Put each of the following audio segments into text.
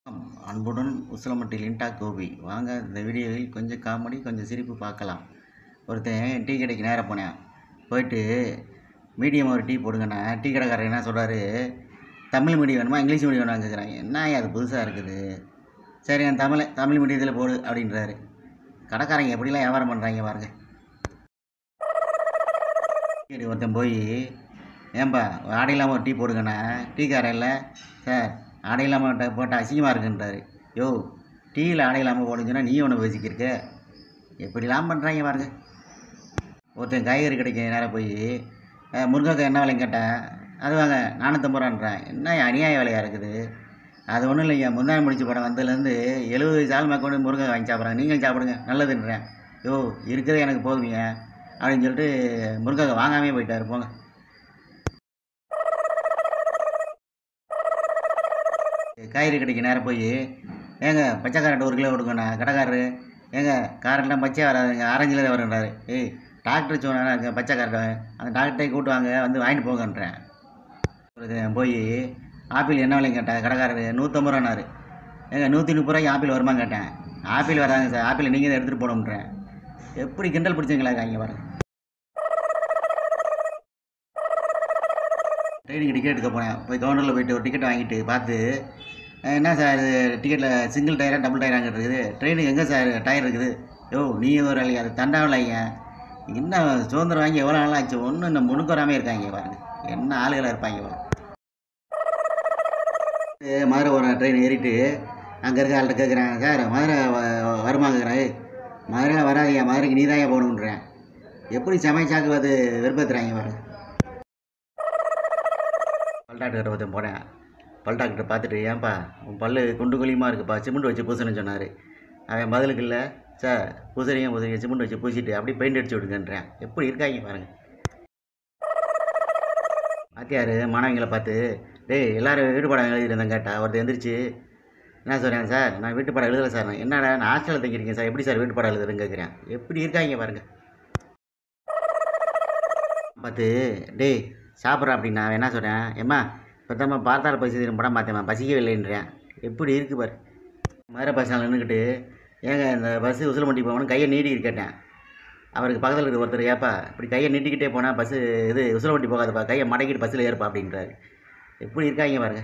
வணக்கம் அன்புடன் உசிலம்பட்டி லிண்டா கோபி வாங்க இந்த வீடியோவில் கொஞ்சம் காமெடி கொஞ்சம் சிரிப்பு பார்க்கலாம் ஒருத்தன் டீ கடைக்கு நேராக போனேன் போயிட்டு மீடியம் ஒரு டீ போடுங்கண்ணா டீ கடைக்காரர் என்ன சொல்கிறாரு தமிழ் மீடியம் வேணுமா இங்கிலீஷ் மீடியம் வேணுமா கேட்குறாங்க என்ன அது புதுசாக இருக்குது சரி நான் தமிழ் தமிழ் மீடியத்தில் போடு அப்படின்றாரு கடைக்காரங்க எப்படிலாம் வியாபாரம் பண்ணுறாங்க பாருங்க சரி ஒருத்தன் போய் ஏன்பா ஆடை இல்லாமல் ஒரு டீ போடுங்கண்ணா டீ காரையில் சார் ஆடை இல்லாமல் ட- போட்டால் அசிங்கமாக இருக்குன்றாரு யோ டீயில் ஆடை இல்லாமல் போடுங்கன்னா நீ ஒன்று பேசிக்கிருக்க எப்படிலாம் பண்ணுறாங்க பாருங்க ஒருத்தன் காய்கறி கடைக்கு நேராக போய் அஹ், முருங்கைக்காய் என்ன விலைன்னு கேட்டேன் அது வாங்க நானூற்றம்பது ரூபான்றேன் என்ன அநியாய விலையாக இருக்குது அது ஒன்றும் இல்லைங்க முந்தானை முடிச்சு படம் வந்ததுலேருந்து எழுபது சால் மேற்கொண்டு முருங்கைக்காய் வாங்கி சாப்பிட்றாங்க நீங்களும் சாப்பிடுங்க நல்லதுன்றேன் யோ இருக்கிறது எனக்கு போதுங்க அப்படின்னு சொல்லிட்டு முருங்கைக்காய் வாங்காமே போயிட்டாரு போங்க காய்கறி கடைக்கு நேரம் போய் ஏங்க பச்சை காரட் ஒரு கிலோ கொடுங்கண்ணா கடைக்காரரு ஏங்க காரெல்லாம் பச்சை வராதுங்க ஆரஞ்சில் தான் வருன்றாரு ஏய் டாக்டர் சொன்னாங்க பச்சை காரட் அந்த டாக்டரை கூட்டு வாங்க வந்து வாங்கிட்டு போங்கன்றேன் ஒருத்தன் போய் ஆப்பிள் என்ன விலைன்னு கேட்டேன் கடைக்காரரு நூற்றம்பது ரூபானாரு ஏங்க நூற்றி முப்பது ரூபாய்க்கு ஆப்பிள் வருமா கேட்டேன் ஆப்பிள் வராங்க சார் ஆப்பிள் நீங்கள் தான் எடுத்துகிட்டு போகணுன்றேன் எப்படி கிண்டல் பிடிச்சீங்களா இங்கே பாருங்க ட்ரெயினுக்கு டிக்கெட் எடுக்க போனேன் போய் கவுண்டரில் போயிட்டு ஒரு டிக்கெட் வாங்கிட்டு பார்த்து "அஹ், என்ன சார் இது டிக்கெட்டில் சிங்கிள் டயரா டபுள் டயராங்க இருக்குது ட்ரெயினுக்கு எங்கே சார் டயர் இருக்குது யோ நீ ஒரு இல்லையா அது தண்டாவில்லைங்க என்ன சுதந்திரம் வாங்கி எவ்வளோ நாள் ஆச்சு ஒன்றும் இந்த முணுக்கு வராமல் இருக்காங்க பாருங்க என்ன ஆளுகளாக இருப்பாங்க பாருங்க இது மதுரை ஒரு ட்ரெயின் ஏறிட்டு அங்கே இருக்க ஆள்கிட்ட கேட்குறேன் சார் மதுரை வ- வருமாங்கிறேன் மதுரையில் வராதீங்க மதுரைக்கு நீ தான் போகணுன்றேன் எப்படி சமைச்சாக்கு அது விருப்பத்துறாங்க பாருங்க பல் டாக்டர் ஒருத்தன் போனேன் பல் டாக்டர் பார்த்துட்டு ஏன்பா உன் பல்லு குண்டு குழியுமா இருக்குப்பா சிமெண்ட் வச்சு பூசணும்னு சொன்னார் அவன் பதிலுக்கு இல்லை சார் பூசறிங்க பூசறிங்க சிமெண்ட் வச்சு பூசிட்டு அப்படியே பெயிண்ட் அடிச்சு விடுங்கன்றேன் எப்படி இருக்காங்க பாருங்க வாத்தியார் மாணவிங்களை பார்த்து டேய் எல்லாரும் வீட்டு பாடம் எழுதிருந்தேன் கேட்டா ஒருத்தர் எந்திரிச்சு என்ன சொல்கிறேன் சார் நான் வீட்டு பாடம் எழுதலை சார் நான் என்னடா நான் ஹாஸ்டலில் தங்கியிருக்கேன் சார் எப்படி சார் வீட்டு பாடம் எழுதுறேன்னு கேட்குறேன் எப்படி இருக்காங்க பாருங்க பார்த்து டேய் சாப்பிட்றேன் அப்படின்னு நான் என்ன சொல்கிறேன் ஏம்மா இப்போ பார்த்தால பசி படம் பார்த்தேம்மா பசிக்கவே இல்லைன்றேன் எப்படி இருக்கு பாரு மதுரை பஸ் ஸ்டாண்டில் நின்றுக்கிட்டு ஏங்க இந்த பஸ்ஸு உசிலம்பட்டி போகணும் கையை நீட்டிக்கிட்டு கேட்டேன் அவருக்கு பக்கத்தில் இருக்கிற ஒருத்தர் ஏப்பா இப்படி கையை நீட்டிக்கிட்டே போனால் பஸ்ஸு இது உசிலம்பட்டி போகாதப்பா கையை மடக்கிட்டு பஸ்ஸில் ஏறுப்பா அப்படின்றாரு எப்படி இருக்காங்க பாருங்க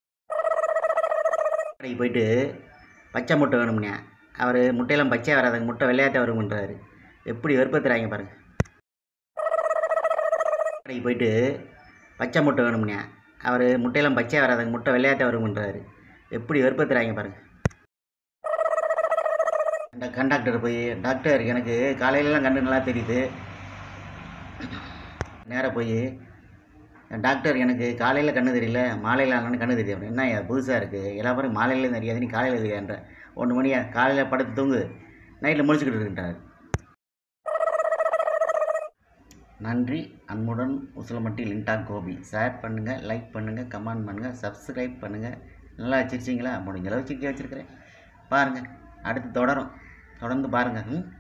கடைக்கு போயிட்டு பச்சை முட்டை வேணும்னே அவர் முட்டையெல்லாம் பச்சையாக வராதுங்க முட்டை வெள்ளையாத்தான் வரும்ன்றாரு எப்படி வெறுப்பத்துறாங்க பாருங்க கடைக்கு போயிட்டு பச்சை முட்டை வேணும்னே அவர் முட்டையெல்லாம் பச்சையாக வராதுங்க முட்டை வெள்ளையாத்தான் வரும்ன்றாரு எப்படி வெறுப்பத்துறாங்க பாருங்க அந்த கண்டாக்டர் போய் டாக்டர் எனக்கு காலையிலலாம் கண்டு நல்லா தெரியுது நேராக போய் டாக்டர் எனக்கு காலையில் கண்ணு தெரியல மாலையில் ஆனால் கண்ணு தெரியும் என்ன புதுசாக இருக்குது எல்லா பேரும் மாலையில் தெரியாது நீ காலையில் தெரியான்ற ஒன்று மணியா காலையில் படுத்து தூங்கு நைட்டில் முழிச்சுக்கிட்டு இருக்கின்றார் நன்றி அன்புடன் உசிலமட்டி லிண்டா கோபி ஷேர் பண்ணுங்கள் லைக் பண்ணுங்கள் கமெண்ட் பண்ணுங்கள் சப்ஸ்கிரைப் பண்ணுங்கள் நல்லா வச்சிருச்சிங்களா முடிஞ்ச அளவு சிக்கி வச்சுருக்கிறேன் பாருங்கள் அடுத்து தொடரும் தொடர்ந்து பாருங்கள் ம்